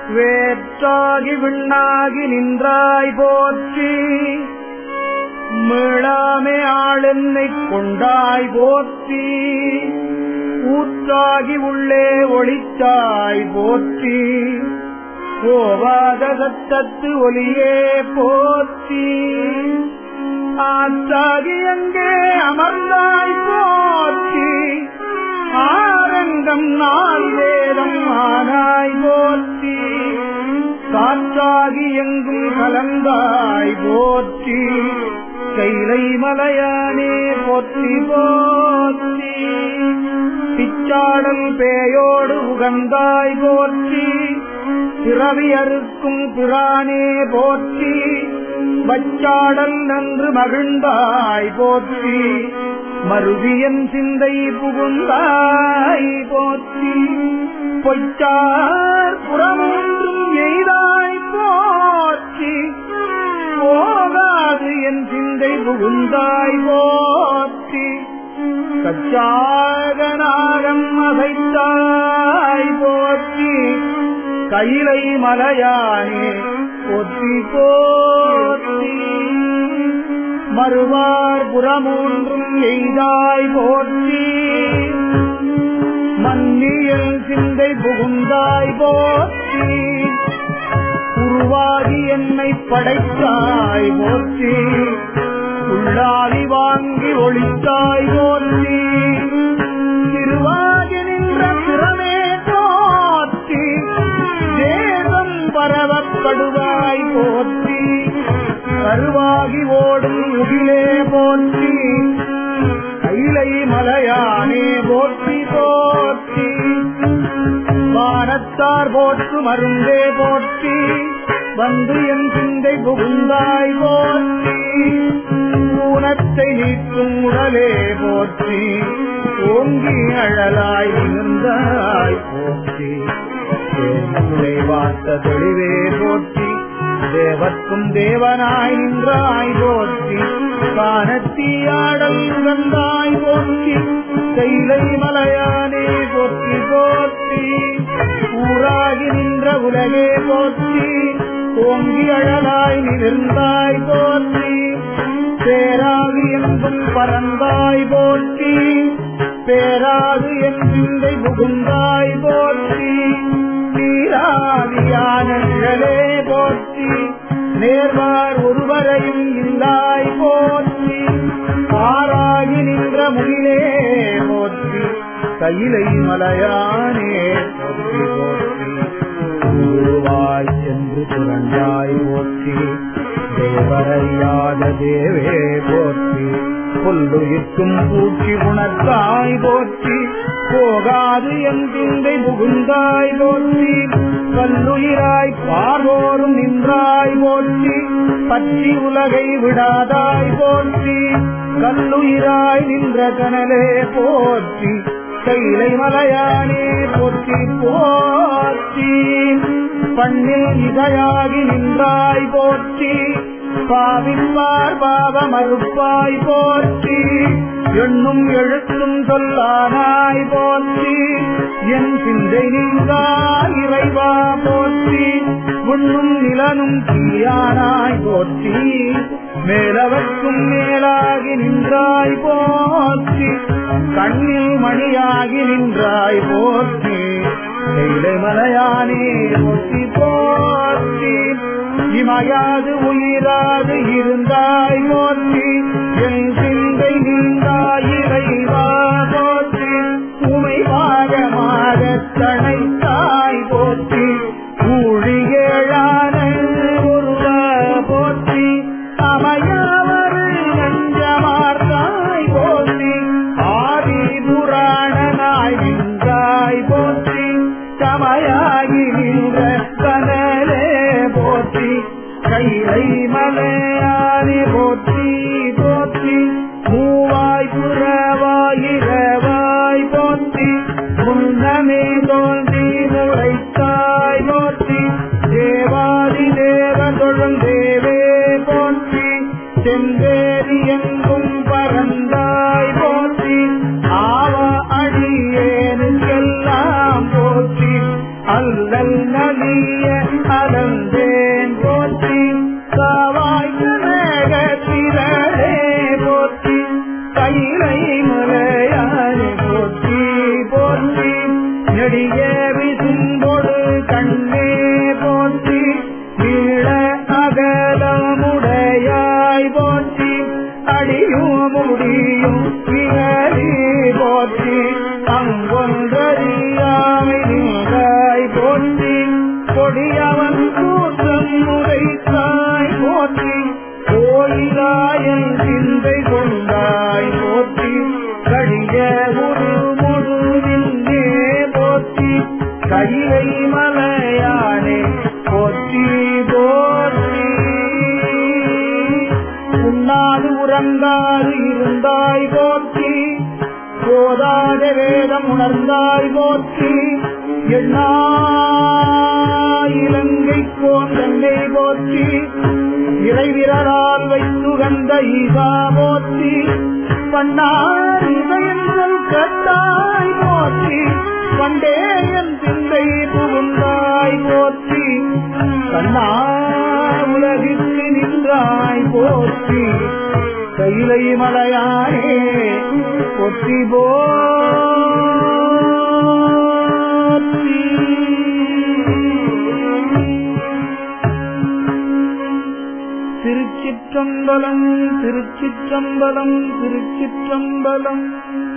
வேற்றாகி விண்ணாகி நின்றாய் போற்றி மீளாமே ஆளென்னை கொண்டாய் போற்றி ஊற்றாகி உள்ளே ஒளித்தாய் போற்றி போவாத சத்தத்து ஒலியே போற்றி ஆற்றாகி எங்கே அமர்ந்தாய் போற்றி ஆரங்கம் நாள் வேதம் ஆனாய் போற்றி காற்றாகி எங்கும் கலந்தாய் போற்றி கைலை மலையானே போற்றி போற்றி பிச்சாடல் பேயோடு உகந்தாய் போற்றி பிறவி அறுக்கும் பிரானே போற்றி வச்சாடல் நன்று மகிழ்ந்தாய் போற்றி மருவியன் சிந்தை புகுந்தாய் போற்றி பொய்ச்சார் புறமொன்றும் எய்தாய் போற்றி போகாது என் சிந்தை புகுந்தாய் போற்றி கச்சாகநாகம் அசைத்தாய் போற்றி கைலை மலையானே போற்றி போற்றி மறுவார் புறமூன்றும் எய்தாய் போற்றி மன்னியல் சிந்தை புகுந்தாய் போற்றி உருவாகி என்னை படைத்தாய் போற்றி உள்ளாவி வாங்கி ஒளித்தாய் போற்றி திருவாகி நின்ற திறமே போற்றி தேவம் பரவப்படுவாய் போற்றி கருவாகி ஓடும் முகிலே போற்றி கைலை மலையானே போற்றி போற்றி வானத்தார் போற்று மருந்தே போற்றி வந்து என் சிந்தை புகுந்தாய் போற்றி ஊனத்தை நீக்கும் உடலே போற்றி ஓங்கி அழலாய் நின்றாய் போற்றி தேன்முலை வார்த்த தெளிவே போற்றி தேவர்க்கும் தேவனாய் நின்றாய் போற்றி காணத்தீயாடல் உகந்தாய் போற்றி கைலை மலையானே போற்றி போற்றி ஊராகி நின்ற உலகே போற்றி ஓங்கி அழலாய் நிமிர்ந்தாய் போற்றி பேராது என்பும் பறந்தாய் போற்றி பேராது என் சிந்தை புகுந்தாய் போற்றி நீராதியான நிழலே போற்றி நேர்வார் ஒருவரையும் இல்லாய் போற்றி ஆராகி நின்ற முகிலே போற்றி கையிலை மலையானே போற்றி போற்றி குருவாய் சென்று புரண்டாய் போற்றி தேவரையாத தேவே போற்றி புல்லுயிர்க்கும் பூச்சி உணர்த்தாய் போற்றி போகாது என் சிந்தை புகுந்தாய் போற்றி கல்லுயிராய் பார்வோரும் நின்றாய் போற்றி பற்றி உலகை விடாதாய் போற்றி கல்லுயிராய் நின்ற கனலே போற்றி கைலை மலையானே போற்றி போற்றி பண்ணில் இதையாகி நின்றாய் போற்றி பாவிப்பார் பாவ மறுப்பாய் போற்றி எண்ணும் எழுத்தும் சொல்லானாய் போற்றி என் சிந்தை நீங்காய் இறைவா போற்றி உண்ணும் நிலனும் தீயானாய் போற்றி மேலவர்க்கும் மேலாகி நின்றாய் போற்றி கண்ணில் மணியாகி நின்றாய் போற்றி கைலை மலையானே போற்றி போற்றி இமையாது உயிராது இருந்தாய் போற்றி என் சிந்தை நீங்காய் இறைவா போற்றி உமை பாகமாக தனைத்தாய் போற்றி ஊழியேழான ஒருவ போற்றி அமையவர் நஞ்சமார்த்தாய் போற்றி ஆதி புராணனாய் நின்றாய் போற்றி சமையாகி நின்ற கனலே போற்றி கைலை மலையானே போற்றி போற்றி மூவாய் புறவாயிரவாய் போற்றி முன்னமே தோன்றி முளைத்தாய் போற்றி தேவாதி தேவதொழும் தேவே போற்றி செந்தேரி எங்கும் பறந்தாய் போற்றி ஆவ அடியேனுக்கெல்லாம் போற்றி அல்லல் நலிய கலங்காது இருந்தாய் போற்றி போதாத வேதம் உணர்ந்தாய் போற்றி எண்ணா இலங்கை போன்றே போற்றி இறைவிரலால் வைத்துகந்த ஈசா போற்றி பண்ணார் இதயங்கள் கட்டாய் போற்றி பண்டே என் சிந்தை புகுந்தாய் போற்றி கண்ணா உலகிற்கு நின்றாய் போற்றி கைலை மலையானே போற்றி போற்றி திருச்சிற்றம்பலம் திருச்சிற்றம்பலம் திருச்சிற்றம்பலம்